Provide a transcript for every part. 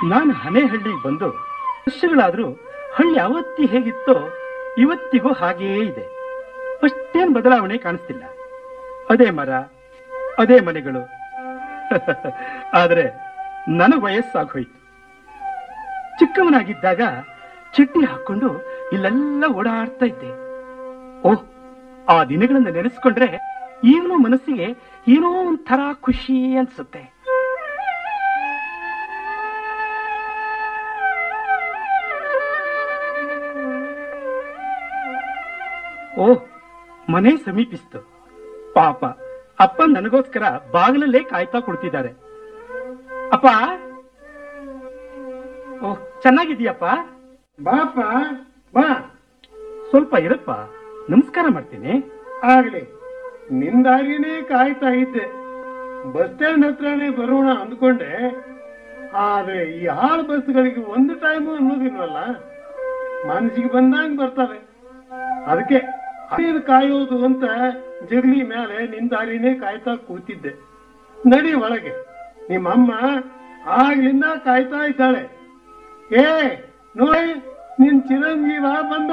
ನಾನು ಹನೇಹಳ್ಳಿಗೆ ಬಂದು ವರ್ಷಗಳಾದ್ರೂ ಹಳ್ಳಿ ಅವತ್ತಿ ಹೇಗಿತ್ತೋ ಇವತ್ತಿಗೂ ಹಾಗೆಯೇ ಇದೆ ಅಷ್ಟೇನ್ ಬದಲಾವಣೆ ಕಾಣಿಸ್ತಿಲ್ಲ ಅದೇ ಮರ ಅದೇ ಮನೆಗಳು ಆದ್ರೆ ನನಗೆ ವಯಸ್ಸಾಗೋಯ್ತು ಚಿಕ್ಕವನಾಗಿದ್ದಾಗ ಚಡ್ಡಿ ಹಾಕೊಂಡು ಇಲ್ಲೆಲ್ಲ ಓಡಾಡ್ತಾ ಇದ್ದೆ ಓಹ್ ಆ ದಿನಗಳನ್ನ ನೆನೆಸ್ಕೊಂಡ್ರೆ ಈಗಲೂ ಮನಸ್ಸಿಗೆ ಏನೋ ಒಂಥರ ಖುಷಿ ಅನ್ಸುತ್ತೆ ಓಹ್ ಮನೆ ಸಮೀಪಿಸ್ತು ಪಾಪ ಅಪ್ಪ ನನಗೋಸ್ಕರ ಬಾಗಿಲಲ್ಲೇ ಕಾಯ್ತಾ ಕುಳಿತಿದ್ದಾರೆ ಅಪ್ಪ ಓಹ್ ಚೆನ್ನಾಗಿದೀಯಪ್ಪ ಬಾಪ ಬಾ ಸ್ವಲ್ಪ ಇರಪ್ಪ ನಮಸ್ಕಾರ ಮಾಡ್ತೀನಿ ಆಗ್ಲಿ ನಿಂದಾಗಿನೇ ಕಾಯ್ತಾ ಇದ್ದೆ ಬಸ್ ಸ್ಟ್ಯಾಂಡ್ ಹತ್ರನೇ ಬರೋಣ ಅಂದ್ಕೊಂಡೆ ಆದ್ರೆ ಈ ಹಾಳು ಬಸ್ಗಳಿಗೆ ಒಂದು ಟೈಮು ಅನ್ನೋದಿಲ್ವಲ್ಲ ಮನಸ್ಸಿಗೆ ಬಂದಂಗ್ ಬರ್ತವೆ ಅದಕ್ಕೆ ಅದೇನು ಕಾಯೋದು ಅಂತ ಜಗಲಿ ಮೇಲೆ ನಿಂದಾರಿನೇ ಕಾಯ್ತಾ ಕೂತಿದ್ದೆ ನಡಿ ಒಳಗೆ ನಿಮ್ಮಮ್ಮ ಆಗ್ಲಿಂದ ಕಾಯ್ತಾ ಇದ್ದಾಳೆ ಏ ನೋಡಿ ನಿನ್ ಚಿರಂಜೀವ ಬಂದ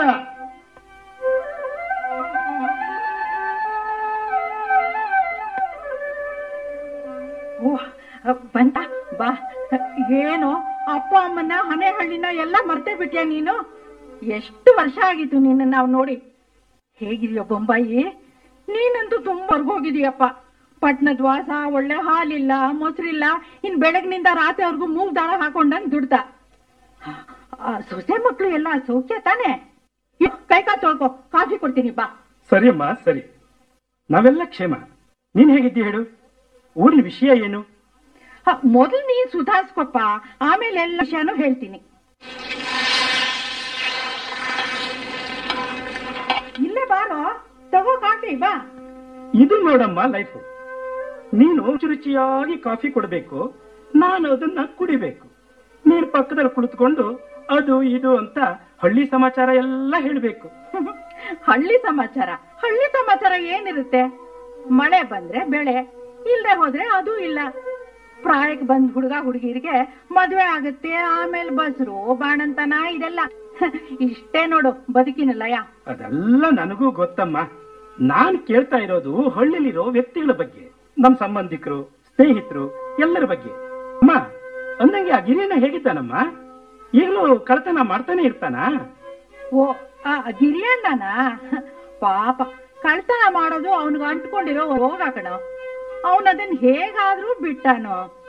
ಓ ಬಂತ ಬಾ ಏನು ಅಪ್ಪ ಅಮ್ಮನ ಹನೆ ಹಳ್ಳಿನ ಎಲ್ಲ ಮರ್ತೇ ಬಿಟ್ಯಾ ನೀನು ಎಷ್ಟು ವರ್ಷ ಆಗಿತ್ತು ನಿನ್ನ ನಾವು ನೋಡಿ ಹೇಗಿದೆಯೋ ಬೊಂಬಾಯಿ ನೀನಂತೂ ತುಂಬ ಹೋಗಿದೀಯಪ್ಪ ಪಟ್ನದ ವಾಸ ಒಳ್ಳೆ ಹಾಲಿಲ್ಲ ಮೊಸರಿಲ್ಲ ಇನ್ ಬೆಳಗ್ನಿಂದ ರಾತ್ರಿವರೆಗೂ ಮೂಗ್ ದಾಳ ಹಾಕೊಂಡಂಗ್ ದುಡ್ದ ಆ, ಸೊಸೆ ಮಕ್ಳು ಎಲ್ಲ ಸೌಖ್ಯ ತಾನೆ ಇವ್, ಕೈ ಕಾಲ್ ತೊಳ್ಕೊ ಕಾಫಿ ಕೊಡ್ತೀನಿ ಬಾ ಸರಿಯಮ್ಮ ಸರಿ ನಾವೆಲ್ಲ ಕ್ಷೇಮ ನೀನ್ ಹೇಗಿದ್ದೀಯ ಹೇಳು ಊರಿನ ವಿಷಯ ಏನು ಹ, ಮೊದಲು ನೀನ್ ಸುಧಾರಿಸ್ಕೊಪ್ಪ ಆಮೇಲೆ ಎಲ್ಲ ವಿಷಯನೂ ಹೇಳ್ತೀನಿ ಇಲ್ಲೇ ಬಾರೋ ತಗೋ ಕಾಫಿ ಬಾ ಇದು ನೋಡಮ್ಮ ಲೈಫ್ ನೀನು ರುಚಿ ರುಚಿಯಾಗಿ ಕಾಫಿ ಕೊಡಬೇಕು ನಾನು ಅದನ್ನ ಕುಡಿಬೇಕು ನೀನು ಪಕ್ಕದಲ್ಲಿ ಕುಳಿತುಕೊಂಡು ಅದು ಇದು ಅಂತ ಹಳ್ಳಿ ಸಮಾಚಾರ ಎಲ್ಲ ಹೇಳಬೇಕು ಹಳ್ಳಿ ಸಮಾಚಾರ ಹಳ್ಳಿ ಸಮಾಚಾರ ಏನಿರುತ್ತೆ ಮಳೆ ಬಂದ್ರೆ ಬೆಳೆ ಇಲ್ದೆ ಹೋದ್ರೆ ಅದು ಇಲ್ಲ ಪ್ರಾಯಕ್ಕೆ ಬಂದ್ ಹುಡುಗ ಹುಡುಗಿರಿಗೆ ಮದ್ವೆ ಆಗುತ್ತೆ ಆಮೇಲೆ ಬಸ್ರು ಬಾಣಂತನ ಇದೆಲ್ಲ ಇಷ್ಟೇ ನೋಡು ಬದುಕಿನ ಲಯ ಅದೆಲ್ಲ ನನಗೂ ಗೊತ್ತಮ್ಮ ನಾನ್ ಕೇಳ್ತಾ ಇರೋದು ಹಳ್ಳಿಲಿರೋ ವ್ಯಕ್ತಿಗಳ ಬಗ್ಗೆ ನಮ್ ಸಂಬಂಧಿಕರು ಸ್ನೇಹಿತರು ಎಲ್ಲರ ಬಗ್ಗೆ ಅಮ್ಮ ಅಂದಂಗೆ ಆ ಗಿರಿಯಣ್ಣ ಹೇಗಿದ್ದಾನಮ್ಮ ಈಗಲೂ ಕಳ್ತನ ಮಾಡ್ತಾನೆ ಇರ್ತಾನ ಓ ಆ ಗಿರಿಯಣ್ಣನ ಪಾಪ ಕಳ್ತನ ಮಾಡೋದು ಅವನಿಗೆ ಅಂಟ್ಕೊಂಡಿರೋ ರೋಗ ಕಣ ಅವನದನ್ ಹೇಗಾದ್ರೂ ಬಿಟ್ಟಾನೋ